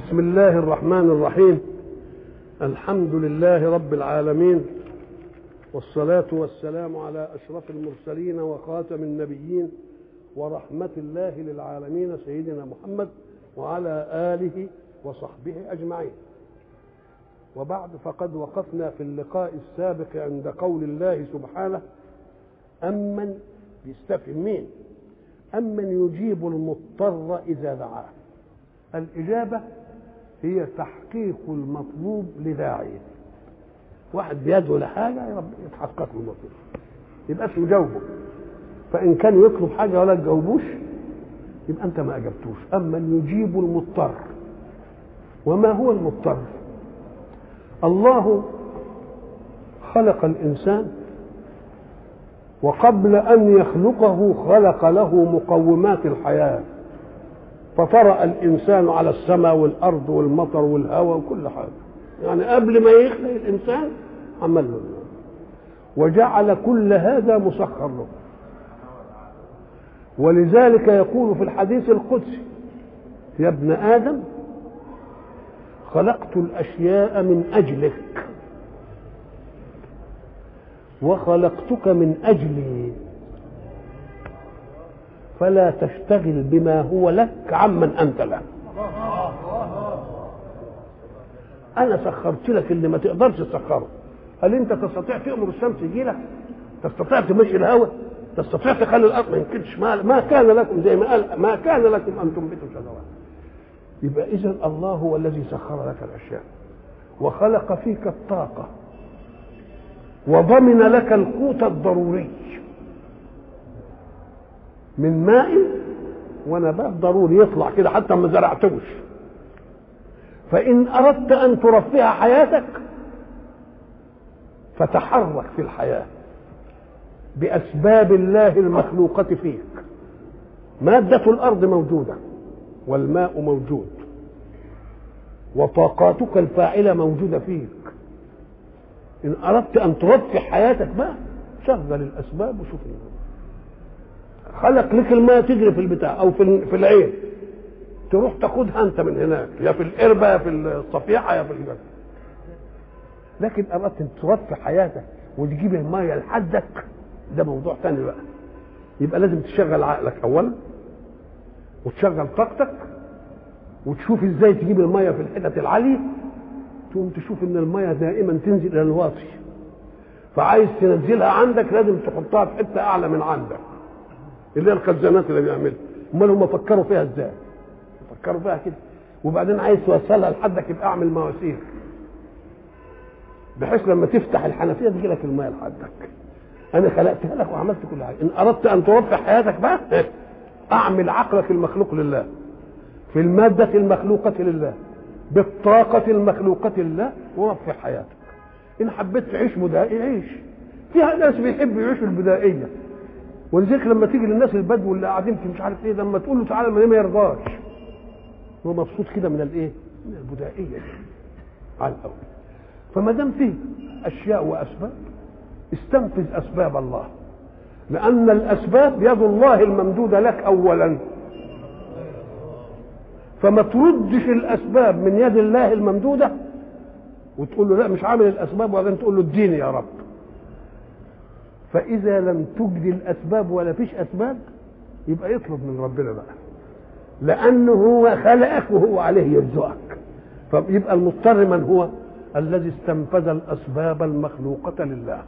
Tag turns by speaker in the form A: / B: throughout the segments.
A: بسم الله الرحمن الرحيم الحمد لله رب العالمين والصلاة والسلام على أشرف المرسلين وخاتم النبيين ورحمة الله للعالمين سيدنا محمد وعلى آله وصحبه أجمعين وبعد فقد وقفنا في اللقاء السابق عند قول الله سبحانه أمن بيستفهم مين أمن يجيب المضطر إذا دعاه الإجابة هي تحقيق المطلوب لداعيه واحد بيدعو لحاجة يا رب يتحقق له المطلوب يبقى اسمه جاوبه فإن كان يطلب حاجة ولا تجاوبوش يبقى أنت ما أجبتوش أما يجيب المضطر وما هو المضطر الله خلق الإنسان وقبل أن يخلقه خلق له مقومات الحياة فطرأ الإنسان على السماء والأرض والمطر والهواء وكل حاجة يعني قبل ما يخلق الإنسان عمل له وجعل كل هذا مسخر له ولذلك يقول في الحديث القدسي يا ابن آدم خلقت الأشياء من أجلك وخلقتك من أجلي فلا تشتغل بما هو لك عمن أنت له أنا سخرت لك اللي ما تقدرش تسخره هل أنت تستطيع تأمر الشمس يجي لك تستطيع تمشي الهواء تستطيع تخلي الأرض ما يمكنش ما, ما كان لكم زي ما قال ما كان لكم أن تنبتوا شجرات يبقى إذا الله هو الذي سخر لك الأشياء وخلق فيك الطاقة وضمن لك القوت الضروري من ماء ونبات ضروري يطلع كده حتى ما زرعتوش فإن أردت أن ترفه حياتك فتحرك في الحياة بأسباب الله المخلوقة فيك مادة الأرض موجودة والماء موجود وطاقاتك الفاعلة موجودة فيك إن أردت أن ترفه حياتك بقى شغل الأسباب وشوف خلق لك الماء تجري في البتاع أو في في العين تروح تاخدها أنت من هناك يا في القربة يا في الصفيحة يا في الجنة لكن أردت أن ترفه حياتك وتجيب المية لحدك ده موضوع ثاني بقى يبقى لازم تشغل عقلك أولا وتشغل طاقتك وتشوف ازاي تجيب الميه في الحتت العاليه تقوم تشوف ان الميه دائما تنزل الى الواطي فعايز تنزلها عندك لازم تحطها في حته اعلى من عندك اللي هي الخزانات اللي بيعملها امال هم فكروا فيها ازاي فكروا فيها كده وبعدين عايز توصلها لحدك يبقى اعمل مواسير بحيث لما تفتح الحنفيه تجي لك الميه لحدك انا خلقتها لك وعملت كل حاجه ان اردت ان توفي حياتك بقى اعمل عقلك المخلوق لله في المادة المخلوقة لله بالطاقة المخلوقة لله ووفي حياتك إن حبيت تعيش بدائي عيش فيها ناس بيحبوا يعيشوا البدائية ولذلك لما تيجي للناس البدو اللي قاعدين في مش عارف ايه لما تقول له تعالى ما يرضاش هو مبسوط كده من الايه؟ من البدائية دي على الأول فما دام فيه أشياء وأسباب استنفذ أسباب الله لأن الأسباب يد الله الممدودة لك أولا فما تردش الأسباب من يد الله الممدودة وتقول له لا مش عامل الأسباب وبعدين تقول له اديني يا رب فإذا لم تجد الأسباب ولا فيش أسباب يبقى يطلب من ربنا بقى لأنه هو خلقك وهو عليه يرزقك فيبقى المضطر من هو الذي استنفذ الأسباب المخلوقة لله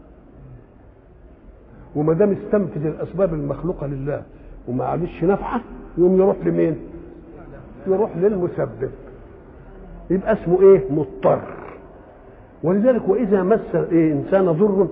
A: وما دام استنفذ الاسباب المخلوقه لله وما عادش نافعه يقوم يروح لمين؟ يروح للمسبب يبقى اسمه ايه؟ مضطر ولذلك واذا مس إيه انسان ضر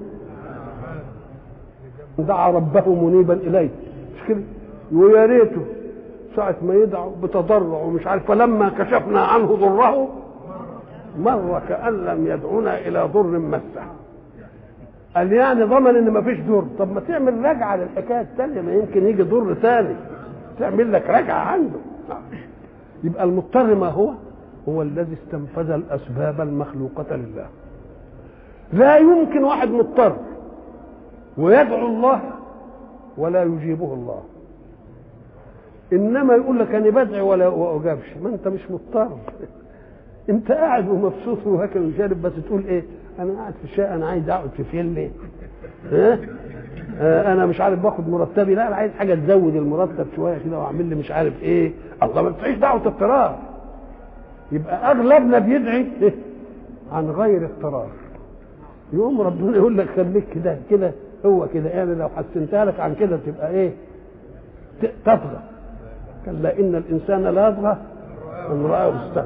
A: دعا ربه منيبا اليه مش كده؟ ويا ريته ساعة ما يدعو بتضرع ومش عارف فلما كشفنا عنه ضره مر كأن لم يدعنا إلى ضر مسه قال يعني ضمن ان مفيش ضر طب ما تعمل رجعه للحكايه الثانيه ما يمكن يجي ضر ثاني تعمل لك رجعه عنده يبقى المضطر ما هو هو الذي استنفذ الاسباب المخلوقه لله لا يمكن واحد مضطر ويدعو الله ولا يجيبه الله انما يقول لك انا بدعي ولا اجابش ما انت مش مضطر انت قاعد ومبسوط وهكذا وشارب بس تقول ايه انا قاعد في الشقه انا عايز اقعد في فيلم ها آه انا مش عارف باخد مرتبي لا انا عايز حاجه تزود المرتب شويه كده واعمل لي مش عارف ايه الله ما تعيش دعوه اضطرار يبقى اغلبنا بيدعي إيه؟ عن غير اضطرار يقوم ربنا يقول لك خليك كده كده هو كده يعني لو حسنتها لك عن كده تبقى ايه تطغى كلا ان الانسان لا يطغى ان راه استغنى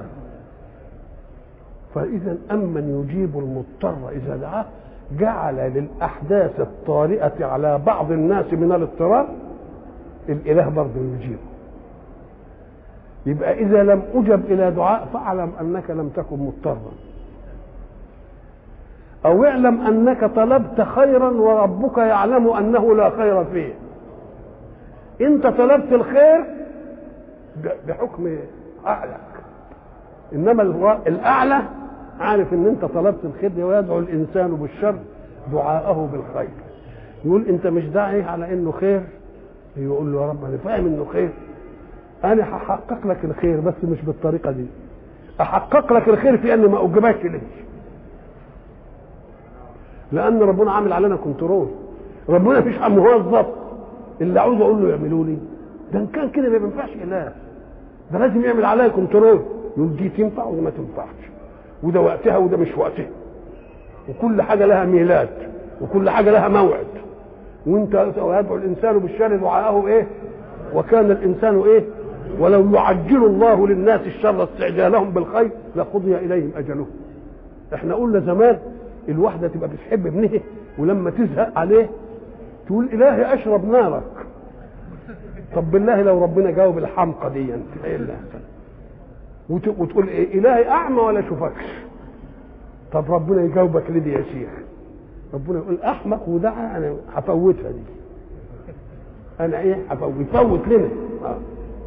A: فاذا امن يجيب المضطر اذا دعاه جعل للاحداث الطارئه على بعض الناس من الاضطرار الاله برضه يجيبه يبقى اذا لم اجب الى دعاء فاعلم انك لم تكن مضطرا او اعلم انك طلبت خيرا وربك يعلم انه لا خير فيه انت طلبت الخير بحكم عقلك انما الاعلى عارف ان انت طلبت الخير ويدعو الانسان بالشر دعاءه بالخير يقول انت مش داعي على انه خير يقول له يا رب انا فاهم انه خير انا هحقق لك الخير بس مش بالطريقه دي احقق لك الخير في اني ما اجبكش ليه لان ربنا عامل علينا كنترول ربنا مش موظف اللي عاوز اقول له يعملوا لي ده ان كان كده ما ينفعش اله ده لازم يعمل عليا كنترول يقول دي تنفع ولا ما تنفعش وده وقتها وده مش وقتها وكل حاجه لها ميلاد وكل حاجه لها موعد وانت يدعو الانسان بالشر دعاءه ايه وكان الانسان ايه ولو يعجل الله للناس الشر استعجالهم بالخير لقضي اليهم اجلهم احنا قلنا زمان الواحده تبقى بتحب ابنها ولما تزهق عليه تقول الهي اشرب نارك طب بالله لو ربنا جاوب الحمقى دي ايه اللي وتقول ايه الهي اعمى ولا اشوفكش طب ربنا يجاوبك ليه يا شيخ ربنا يقول احمق ودعا انا هفوتها دي انا ايه هفوت يفوت لنا آه.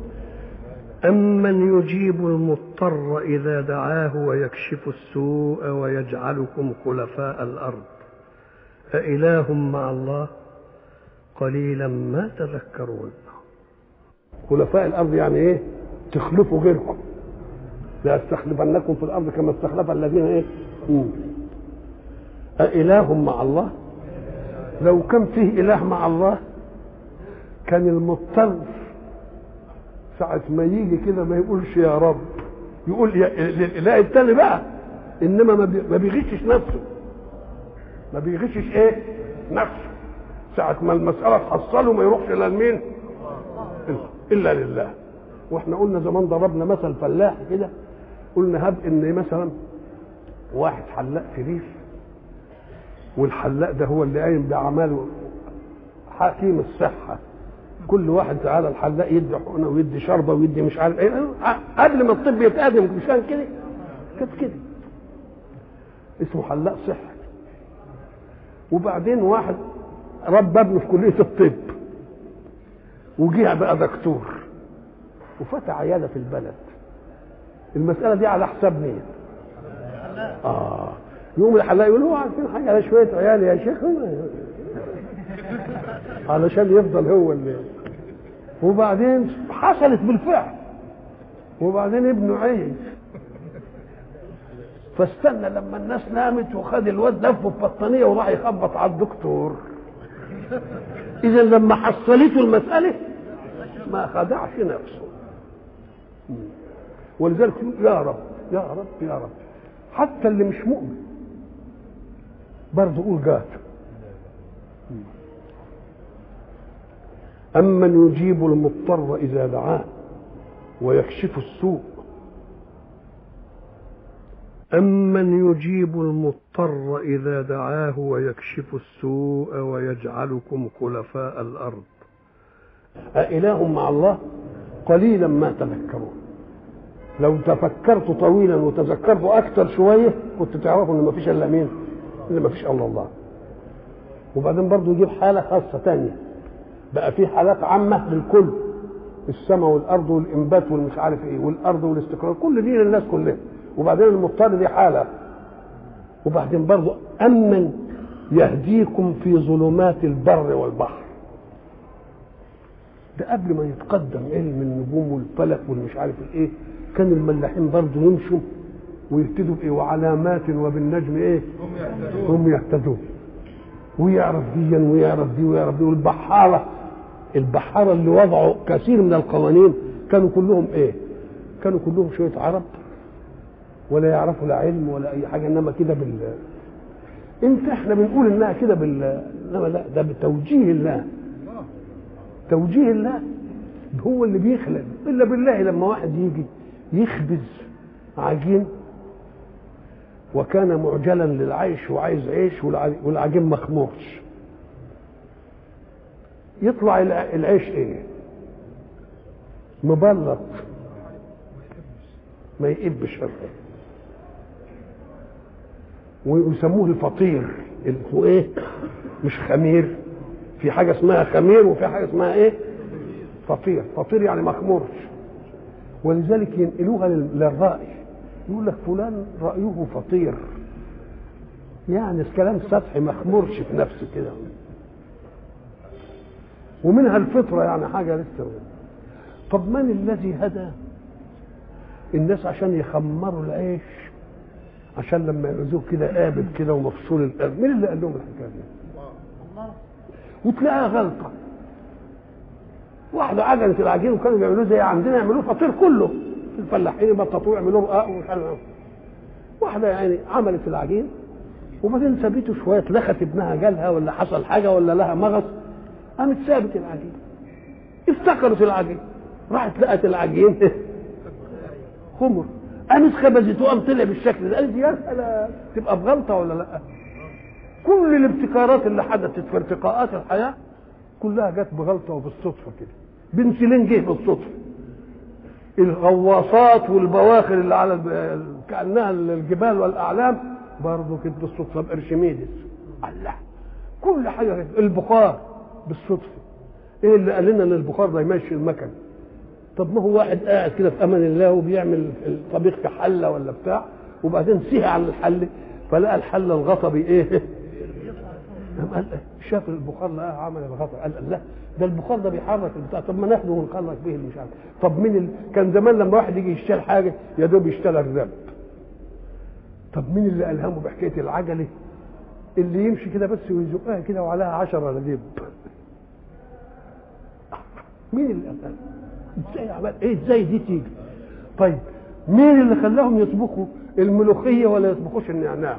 A: أمن يجيب المضطر إذا دعاه ويكشف السوء ويجعلكم خلفاء الأرض أإله مع الله قليلا ما تذكرون خلفاء الأرض يعني إيه تخلفوا غيركم لأستخلفنكم في الأرض كما استخلف الذين إيه مم. أإله مع الله لو كان فيه إله مع الله كان المضطر ساعة ما يجي كده ما يقولش يا رب يقول يا الاله التاني بقى انما ما بيغشش نفسه ما بيغشش ايه نفسه ساعة ما المسألة تحصله ما يروحش إلى لمين؟ إلا لله واحنا قلنا زمان ضربنا مثل فلاح كده قلنا هب ان مثلا واحد حلاق في ريف والحلاق ده هو اللي قايم باعماله حكيم الصحه كل واحد تعالى الحلاق يدي حقنه ويدي شربه ويدي مش عارف ايه قبل ما الطب يتقدم مش كان كده كانت كده اسمه حلاق صحي وبعدين واحد رب ابنه في كليه الطب وجه بقى دكتور وفتح عياده في البلد المساله دي على حساب مين؟ اه يوم الحلاق يقول هو عارفين حاجه على شويه عيال يا شيخ علشان يفضل هو اللي وبعدين حصلت بالفعل وبعدين ابنه عيش فاستنى لما الناس نامت وخد الواد لفه في بطانيه وراح يخبط على الدكتور اذا لما حصلته المساله ما خدعش نفسه ولذلك يا رب يا رب يا رب حتى اللي مش مؤمن برضه قول جات أمن يجيب المضطر إذا دعاه ويكشف السوء أمن يجيب المضطر إذا دعاه ويكشف السوء ويجعلكم خلفاء الأرض أإله مع الله قليلا ما تذكرون لو تفكرت طويلا وتذكرت أكثر شوية كنت تعرفوا إن ما فيش إلا مين؟ إن ما فيش إلا الله وبعدين برضه يجيب حالة خاصة تانية بقى في حالات عامة للكل السماء والأرض والإنبات والمش عارف إيه والأرض والاستقرار كل دي للناس كلها وبعدين المضطر دي حالة وبعدين برضه أمن يهديكم في ظلمات البر والبحر ده قبل ما يتقدم علم النجوم والفلك والمش عارف الايه كان الملاحين برضه يمشوا ويهتدوا بايه وعلامات وبالنجم ايه
B: هم يهتدون
A: هم يهتدون ويعرف دي ويعرف دي ويعرف دي والبحارة البحارة اللي وضعوا كثير من القوانين كانوا كلهم ايه كانوا كلهم شوية عرب ولا يعرفوا لا علم ولا اي حاجة انما كده بال انت احنا بنقول انها كده بال انما لا ده بتوجيه الله توجيه الله هو اللي بيخلق الا بالله لما واحد يجي يخبز عجين وكان معجلا للعيش وعايز عيش والع- والعجين مخمورش يطلع الع- العيش ايه مبلط ما يقبش الرغم ويسموه الفطير اللي هو ايه مش خمير في حاجه اسمها خمير وفي حاجه اسمها ايه فطير فطير يعني مخمورش ولذلك ينقلوها لل- للرأي يقول لك فلان رأيه فطير يعني الكلام سطحي مخمورش في نفسه كده ومنها الفطرة يعني حاجة لسه طب من الذي هدى الناس عشان يخمروا العيش عشان لما يعوزوه كده قابل كده ومفصول القلب مين اللي قال لهم الحكايه دي؟ وتلاقيها غلطه واحده عجنت العجين وكانوا بيعملوه زي عندنا يعملوه فطير كله الفلاحين يبططوه يعملوه رقاق ومش عارف إيه. واحده يعني عملت العجين وبعدين سابته شويه لخت ابنها جالها ولا حصل حاجه ولا لها مغص قامت سابت العجين افتكرت العجين راحت لقت العجين خمر قامت خبزته قام طلع بالشكل ده قالت يا سلام تبقى بغلطه ولا لا كل الابتكارات اللي حدثت في ارتقاءات الحياه كلها جت بغلطه وبالصدفه كده بنسلين جه بالصدفه الغواصات والبواخر اللي على الب- كانها الجبال والاعلام برضه كانت بالصدفه بارشميدس الله كل حاجه كده. البخار بالصدفه ايه اللي قال لنا ان البخار ده يمشي المكن طب ما هو واحد قاعد كده في امان الله وبيعمل الطبيخ في حله ولا بتاع وبعدين سهى على الحل فلقى الحله الغطا بايه؟ قام قال شاف البخار لقاه عمل الغطا قال لا ده البخار ده بيحرك البتاع طب ما ناخده ونخلص به اللي مش عارف طب مين ال... كان زمان لما واحد يجي يشتري حاجه يا دوب يشتري الرب طب مين اللي الهمه بحكايه العجله اللي يمشي كده بس ويزقها كده وعليها عشرة رديب مين اللي قال ازاي عمل ايه ازاي دي تيجي طيب مين اللي خلاهم يطبخوا الملوخيه ولا يطبخوش النعناع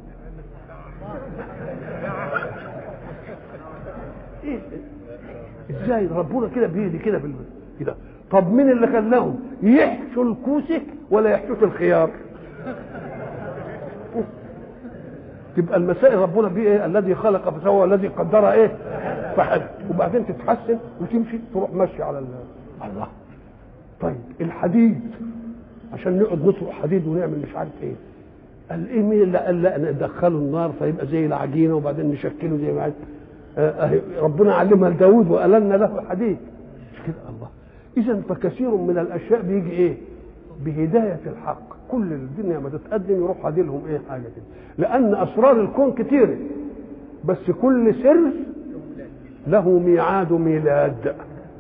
A: ايه ازاي ربنا كده بيدي كده في الم- كده طب مين اللي خلاهم يحشوا الكوسه ولا يحشوش الخيار تبقى المسائل ربنا بيه ايه الذي خلق فسوى والذي قدر ايه فحد وبعدين تتحسن وتمشي تروح ماشي على ال- الله طيب الحديد عشان نقعد نطرق حديد ونعمل مش عارف ايه قال ايه مين اللي قال لا ندخله النار فيبقى زي العجينه وبعدين نشكله زي ما عايز آه، آه، ربنا علمها لداود والنا له الحديد مش كده الله اذا فكثير من الاشياء بيجي ايه بهدايه الحق كل الدنيا ما تتقدم يروح هادي ايه حاجه كده لان اسرار الكون كتيره بس كل سر له ميعاد ميلاد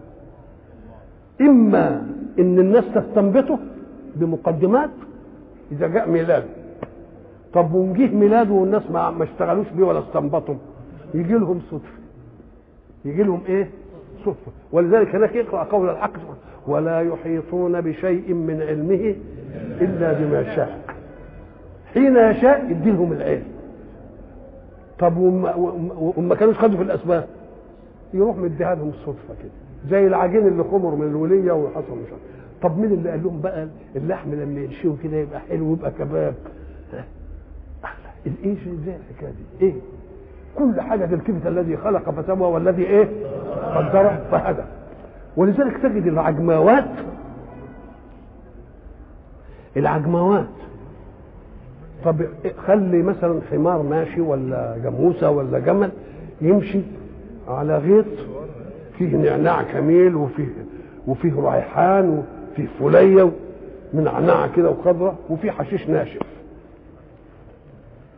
A: اما ان الناس تستنبطه بمقدمات اذا جاء ميلاد طب ونجيه ميلاده والناس ما ما اشتغلوش بيه ولا استنبطوا يجي لهم صدفه يجي لهم ايه صدفه ولذلك هناك يقرا قول الحق سبحانه ولا يحيطون بشيء من علمه الا بما شاء حين يشاء يدي لهم العلم طب وما, وما- وما كانوش خدوا في الاسباب يروح مديها لهم الصدفه كده زي العجين اللي خمر من الوليه وحصل مش عارف طب مين اللي قال لهم بقى اللحم لما ينشوه كده يبقى حلو ويبقى كباب ايه ازاي الحكايه دي؟ ايه؟ كل حاجه تلتفت الذي خلق فسوى والذي ايه؟ قدر فهدى ولذلك تجد العجماوات العجماوات طب خلي مثلا حمار ماشي ولا جاموسه ولا جمل يمشي على غيط فيه نعناع كميل وفيه وفيه ريحان وفيه فليه من نعناع كده وخضره وفيه حشيش ناشف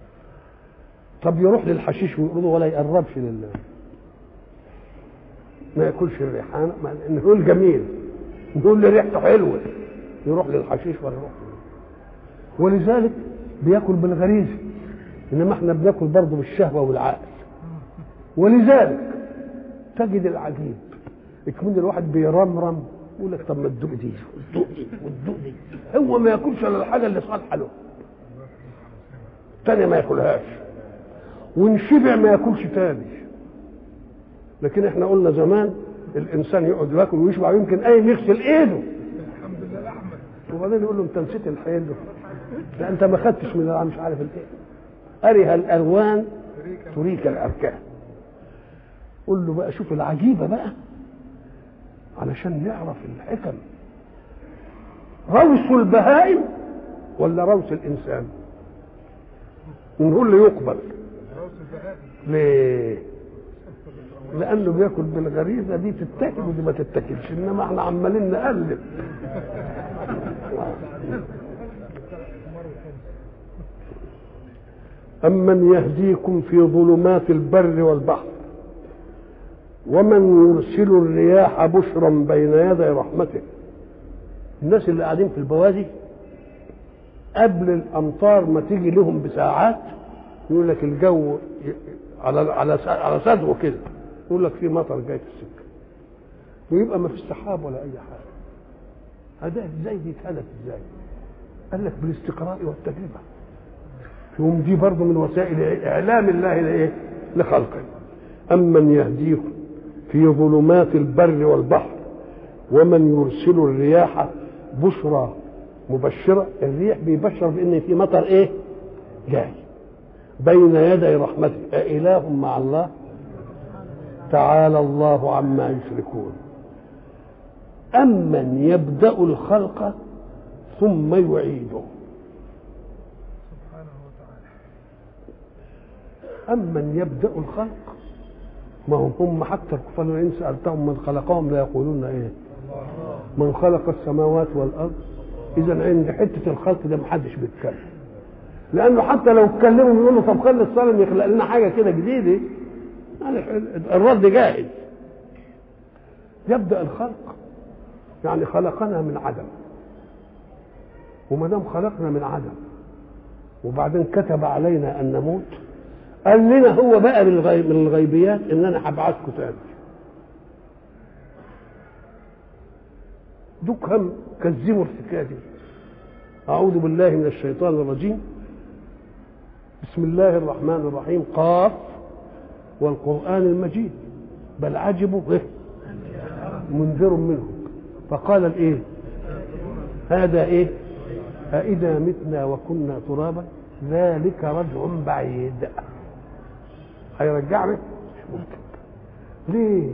A: طب يروح للحشيش ويقرضه ولا يقربش لله ما ياكلش الريحانه ما نقول جميل نقول لي ريحته حلوه يروح للحشيش ولا يروح ولذلك بياكل بالغريزه انما احنا بناكل برضه بالشهوه والعقل ولذلك تجد العجيب يكون الواحد بيرمرم يقول لك طب ما تدوق دي وتدوق دي وتدوق دي هو ما ياكلش الا الحاجه اللي صالحه له تاني ما ياكلهاش وان شبع ما ياكلش تاني لكن احنا قلنا زمان الانسان يقعد ياكل ويشبع يمكن قايم يغسل ايده
B: الحمد لله احمد
A: وبعدين يقول له انت نسيت الحيل ده انت ما خدتش من مش عارف الايه أره الالوان تريك الاركان قول له بقى شوف العجيبه بقى علشان نعرف الحكم روس البهائم ولا روس الانسان نقول له يقبل
B: راس البهائم
A: ليه لانه بياكل بالغريزه دي تتاكل ودي ما تتاكلش انما احنا عمالين نقلب أمن يهديكم في ظلمات البر والبحر ومن يرسل الرياح بشرا بين يدي رحمته الناس اللي قاعدين في البوادي قبل الامطار ما تيجي لهم بساعات يقول لك الجو ي- على على على صدره كده يقول لك في مطر جاي في السكه ويبقى ما فيش سحاب ولا اي حاجه هذا ازاي دي اتهدت ازاي قال لك بالاستقراء والتجربه يوم دي برضه من وسائل اعلام الله لايه لخلقه امن يهديكم في ظلمات البر والبحر ومن يرسل الرياح بشرى مبشرة الريح بيبشر بأن في مطر إيه جاي بين يدي رحمته أإله مع الله تعالى الله عما يشركون أمن يبدأ الخلق ثم يعيده
B: سبحانه وتعالى
A: أمن يبدأ الخلق ما هم هم حتى الكفار وإن سألتهم من خلقهم لا يقولون إيه من خلق السماوات والأرض إذا عند حتة الخلق ده محدش بيتكلم لأنه حتى لو اتكلموا بيقولوا طب خلي الصنم يخلق لنا حاجة كده جديدة يعني الرد جاهز يبدأ الخلق يعني خلقنا من عدم وما دام خلقنا من عدم وبعدين كتب علينا ان نموت قال لنا هو بقى من الغيب من الغيبيات ان انا هبعثكم تاني دوك هم كذبوا الحكايه دي اعوذ بالله من الشيطان الرجيم بسم الله الرحمن الرحيم قاف والقران المجيد بل عجبوا به منذر منهم فقال الايه هذا ايه أإذا متنا وكنا ترابا ذلك رجع بعيد هيرجعنا مش ممكن ليه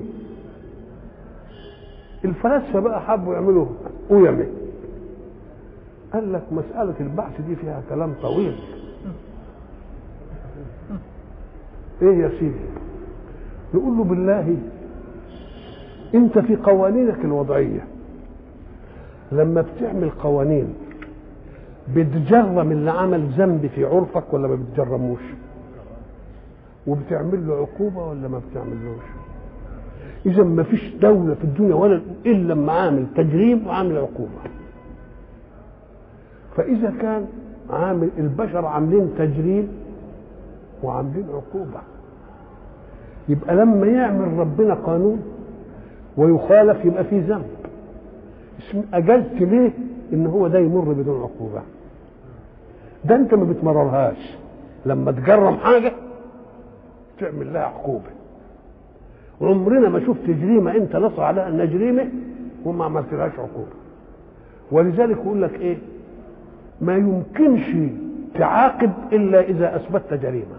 A: الفلاسفة بقى حبوا يعملوا قيمة قال لك مسألة البعث دي فيها كلام طويل ايه يا سيدي نقول له بالله انت في قوانينك الوضعية لما بتعمل قوانين بتجرم اللي عمل ذنب في عرفك ولا ما بتجرموش وبتعمل له عقوبة ولا ما بتعملوش إذا ما فيش دولة في الدنيا ولا إلا لما عامل تجريم وعامل عقوبة فإذا كان عامل البشر عاملين تجريم وعاملين عقوبة يبقى لما يعمل ربنا قانون ويخالف يبقى فيه ذنب اسم أجلت ليه إن هو ده يمر بدون عقوبة ده أنت ما بتمررهاش لما تجرم حاجة تعمل لها عقوبة عمرنا ما شفت جريمة أنت نص عليها أنها جريمة وما عملتلهاش عقوبة ولذلك يقول لك إيه ما يمكنش تعاقب إلا إذا أثبتت جريمة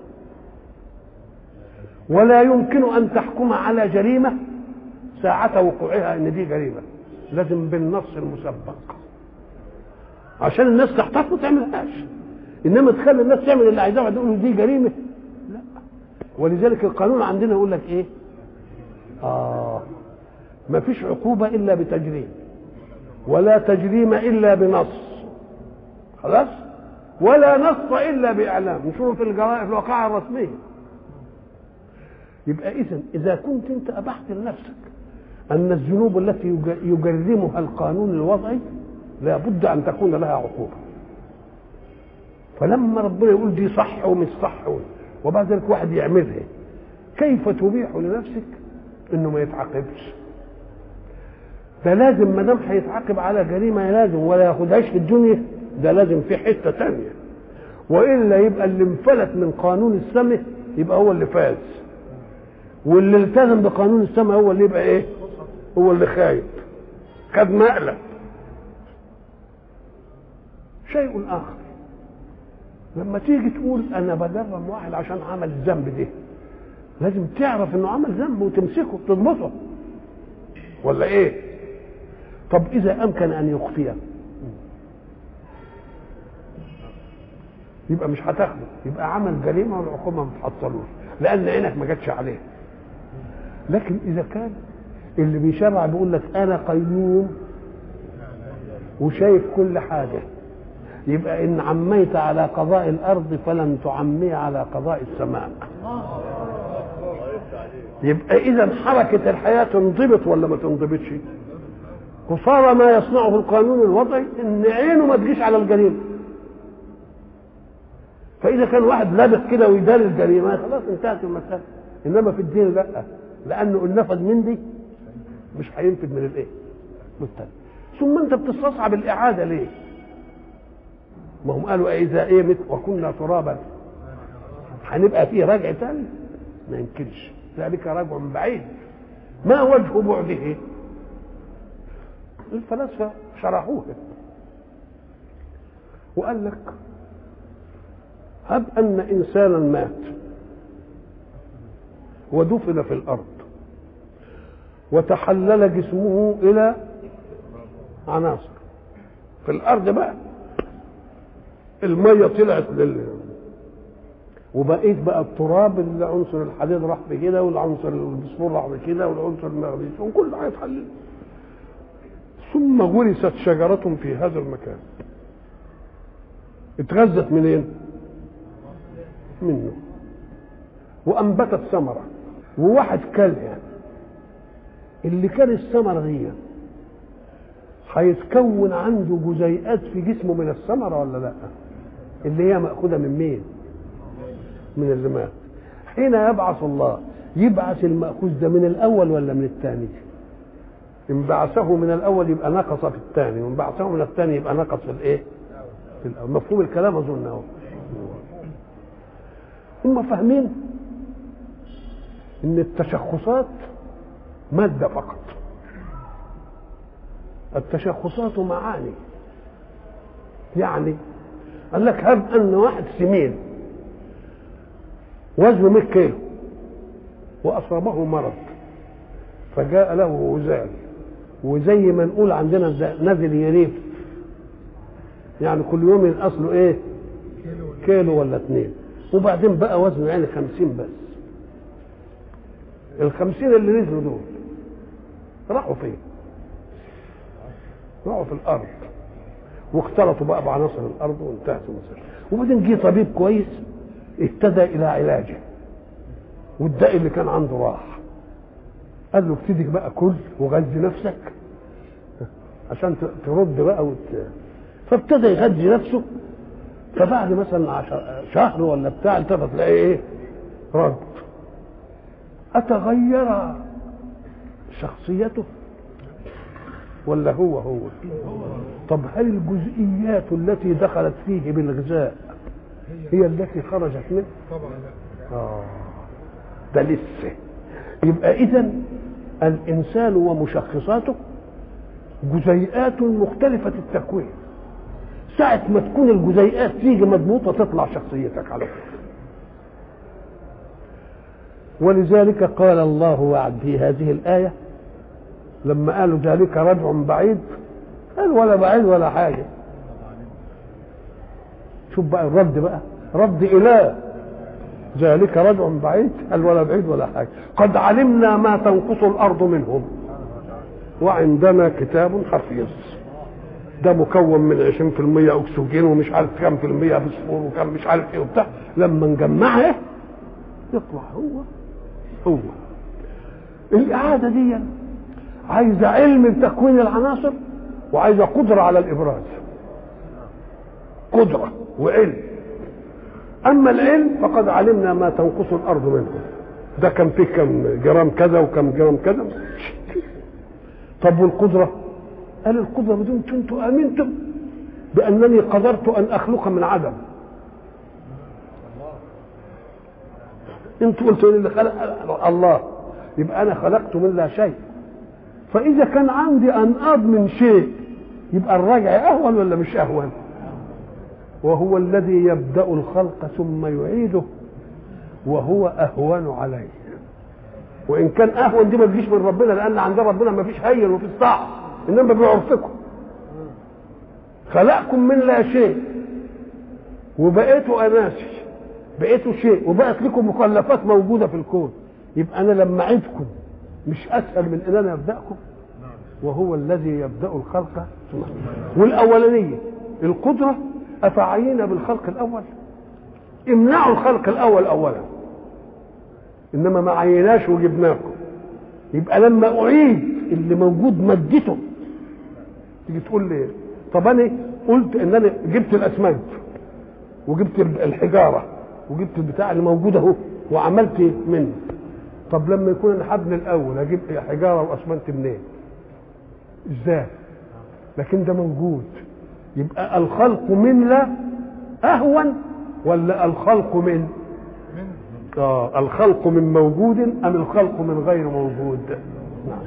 A: ولا يمكن أن تحكم على جريمة ساعة وقوعها أن دي جريمة لازم بالنص المسبق عشان الناس تحتاط ما تعملهاش انما تخلي الناس تعمل اللي عايزاه تقول دي جريمه لا ولذلك القانون عندنا يقول لك ايه اه ما فيش عقوبه الا بتجريم ولا تجريم الا بنص خلاص ولا نص الا باعلام نشوف في الجرائم في الوقائع الرسميه يبقى اذا اذا كنت انت ابحت لنفسك أن الذنوب التي يج- يجرمها القانون الوضعي لا بد أن تكون لها عقوبة فلما ربنا يقول دي صح ومش صح وبعد ذلك واحد يعملها كيف تبيح لنفسك انه ما يتعاقبش ده لازم ما دام هيتعاقب على جريمه لازم ولا ياخدهاش في الدنيا ده لازم في حته تانية والا يبقى اللي انفلت من قانون السماء يبقى هو اللي فاز واللي التزم بقانون السماء هو اللي يبقى ايه هو اللي خايب خد مقلب شيء اخر لما تيجي تقول انا بجرم واحد عشان عمل الذنب ده لازم تعرف انه عمل ذنب وتمسكه تضبطه ولا ايه طب اذا امكن ان يخفيه يبقى مش هتاخده يبقى عمل جريمه والعقوبه ما تحصلوش لان عينك ما جاتش عليه لكن اذا كان اللي بيشرع بيقول لك انا قيوم وشايف كل حاجه يبقى ان عميت على قضاء الارض فلن تعمي على قضاء السماء يبقى اذا حركه الحياه تنضبط ولا ما تنضبطش قصارى ما يصنعه القانون الوضعي ان عينه ما تجيش على الجريمه فاذا كان واحد لابس كده ويداري الجريمه خلاص انتهت المساله انما في الدين لا لانه ان نفذ من دي مش هينفذ من الايه من التاني ثم انت بتستصعب الاعاده ليه ما هم قالوا اذا ايه مت وكنا ترابا هنبقى فيه رجع تاني ما يمكنش ذلك رجع بعيد ما وجه بعده الفلاسفه شرحوه وقال لك هب ان انسانا مات ودفن في الارض وتحلل جسمه الى عناصر في الارض بقى الميه طلعت لل وبقيت بقى التراب العنصر الحديد راح بكده والعنصر الفسفور راح بكده والعنصر المغنيسيوم كله هيتحلل ثم غرست شجرة في هذا المكان اتغذت منين؟ منه وأنبتت ثمرة وواحد كلها اللي كان الثمرة دي هيتكون عنده جزيئات في جسمه من الثمرة ولا لا؟ اللي هي مأخوذة من مين؟ من اللي مات حين يبعث الله يبعث المأخوذ ده من الأول ولا من الثاني؟ إن بعثه من الأول يبقى نقص في الثاني وإن بعثه من الثاني يبقى نقص في الإيه؟ في الأول مفهوم الكلام أظن أهو هم فاهمين إن التشخصات مادة فقط التشخصات معاني يعني قال لك هب أن واحد سمين وزنه 100 كيلو وأصابه مرض فجاء له وزال وزي ما نقول عندنا نزل يريف يعني كل يوم ينقص له ايه كيلو ولا اتنين وبعدين بقى وزنه يعني خمسين بس الخمسين اللي نزلوا دول راحوا فين راحوا في الارض واختلطوا بقى بعناصر الارض وانتهت المسألة وبعدين جه طبيب كويس اهتدى الى علاجه والداء اللي كان عنده راح قال له ابتدي بقى كل وغذي نفسك عشان ترد بقى وت... فابتدى يغذي نفسه فبعد مثلا عشر شهر ولا بتاع التفت تلاقي ايه رد اتغير شخصيته ولا هو هو طب هل الجزئيات التي دخلت فيه بالغذاء هي التي خرجت منه
B: طبعا لا
A: آه ده لسه يبقى اذا الانسان ومشخصاته جزيئات مختلفة التكوين ساعة ما تكون الجزيئات تيجي مضبوطة تطلع شخصيتك على طول ولذلك قال الله وعد في هذه الآية لما قالوا ذلك رجع بعيد قال ولا بعيد ولا حاجة شوف بقى الرد بقى رد إله ذلك رجع بعيد قال ولا بعيد ولا حاجة قد علمنا ما تنقص الأرض منهم وعندنا كتاب حفيظ ده مكون من 20% أكسجين ومش عارف كام في المية فسفور وكام مش عارف ايه وبتاع لما نجمعها يطلع هو هو الإعادة دي عايزه علم بتكوين العناصر وعايزه قدره على الابراز قدره وعلم اما العلم فقد علمنا ما تنقص الارض منه ده كان فيه كم جرام كذا وكم جرام كذا طب والقدره قال القدره بدون انتم امنتم بانني قدرت ان اخلق من عدم انتوا قلتوا اللي خلق الله يبقى انا خلقت من لا شيء فاذا كان عندي انقاض من شيء يبقى الرجع اهون ولا مش اهون وهو الذي يبدا الخلق ثم يعيده وهو اهون عليه وان كان اهون دي ما تجيش من ربنا لان عند ربنا ما فيش هين وفي صعب انما بعرفكم خلقكم من لا شيء وبقيتوا اناسي بقيتوا شيء وبقت لكم مكلفات موجوده في الكون يبقى انا لما اعيدكم مش اسهل من ان انا ابداكم وهو الذي يبدا الخلق والاولانيه القدره افعينا بالخلق الاول امنعوا الخلق الاول اولا انما ما عيناش وجبناكم يبقى لما اعيد اللي موجود مادته تيجي تقول لي طب انا قلت ان انا جبت الاسمنت وجبت الحجاره وجبت البتاع اللي موجود اهو وعملت منه طب لما يكون انا هبني الاول اجيب حجاره واسمنت منين؟ ازاي؟ لكن ده موجود يبقى الخلق من لا اهون ولا الخلق من اه الخلق من موجود ام الخلق من غير موجود نعم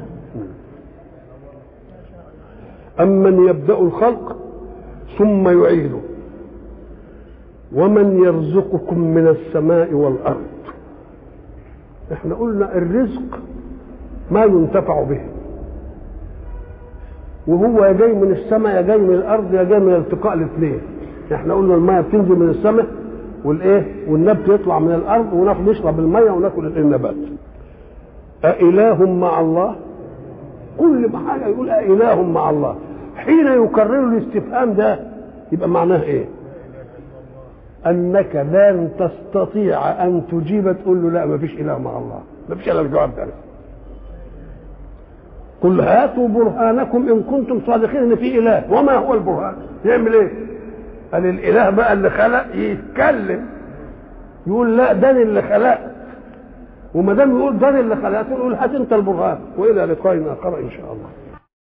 A: امن يبدا الخلق ثم يعيده ومن يرزقكم من السماء والارض احنا قلنا الرزق ما ينتفع به وهو يا جاي من السماء يا جاي من الارض يا جاي من التقاء الاثنين احنا قلنا الميه بتنزل من السماء والايه والنبت يطلع من الارض وناخد نشرب الميه وناكل النبات أإله مع الله كل ما حاجه يقول أإله مع الله حين يكرر الاستفهام ده يبقى معناه ايه انك لن تستطيع ان تجيب تقول له لا ما فيش اله مع الله ما فيش الا الجواب ده قل هاتوا برهانكم ان كنتم صادقين ان في اله وما هو البرهان يعمل ايه قال الاله بقى اللي خلق يتكلم يقول لا ده اللي خلقت وما دام يقول ده اللي خلقت يقول هات انت البرهان والى لقاء اخر ان شاء الله